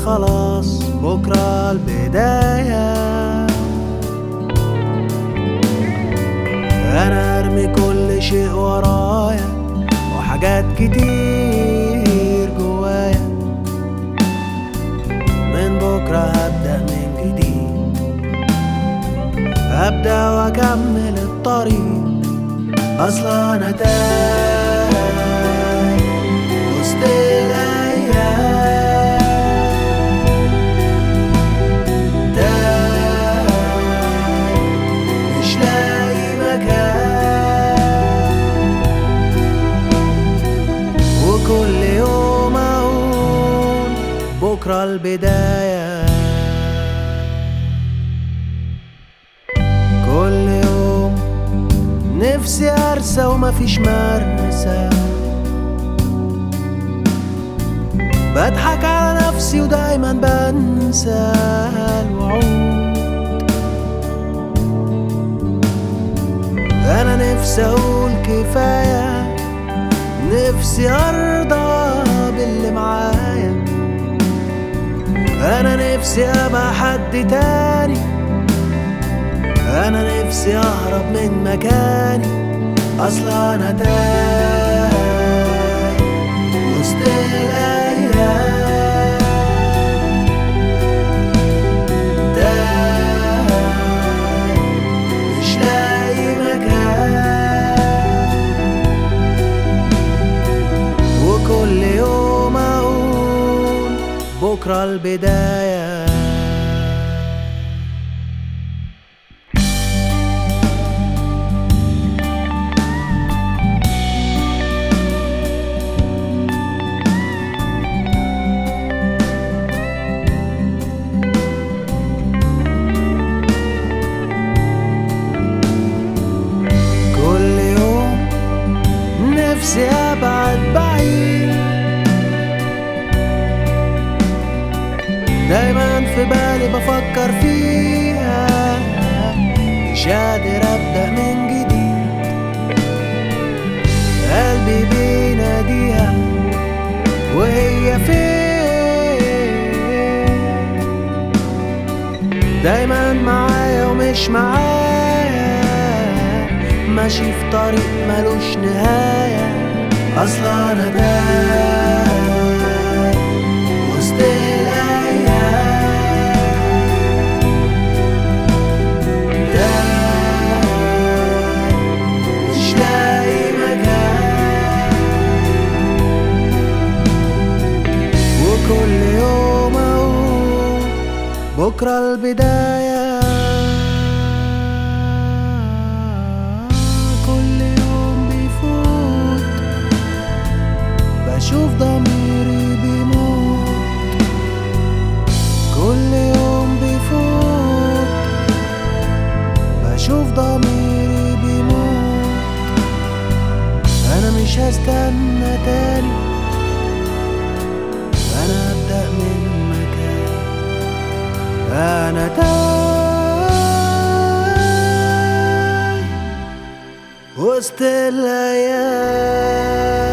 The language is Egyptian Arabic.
خلاص بكرة البداية أنا أرمي كل شيء ورايا وحاجات كتير جوايا من بكرة هبدأ من جديد هبدأ وأكمل الطريق أصلا أنا تايه وسط الأيام تايه مش لاقي مكان وكل يوم أقول بكرة البداية كل يوم نفسي أرسى ومفيش مرسى بضحك على نفسي ودايما بنسى الوعود أنا نفسي أقول كفاية نفسي أرضى باللي معايا أنا نفسي أبقى حد تاني أنا نفسي أهرب من مكاني أصلا أنا تايه وسط الأيام تايه مش لاقي مكان وكل يوم أقول بكرة البداية كل يوم نفسي أبعد بعيد دايما في بالي بفكر فيها مش قادر أبدأ من جديد قلبي بيناديها وهي فين دايما معايا ومش معايا ماشي في طريق ملوش نهاية أصلا أنا تايه وسط الأيام تايه مش لاقي مكان وكل يوم أقول بكرة البداية كل يوم بيفوت بشوف ضميري بيموت كل يوم بيفوت بشوف ضميري بيموت أنا مش هستنى تاني أنا أبدأ من مكان أنا تايه وسط الأيام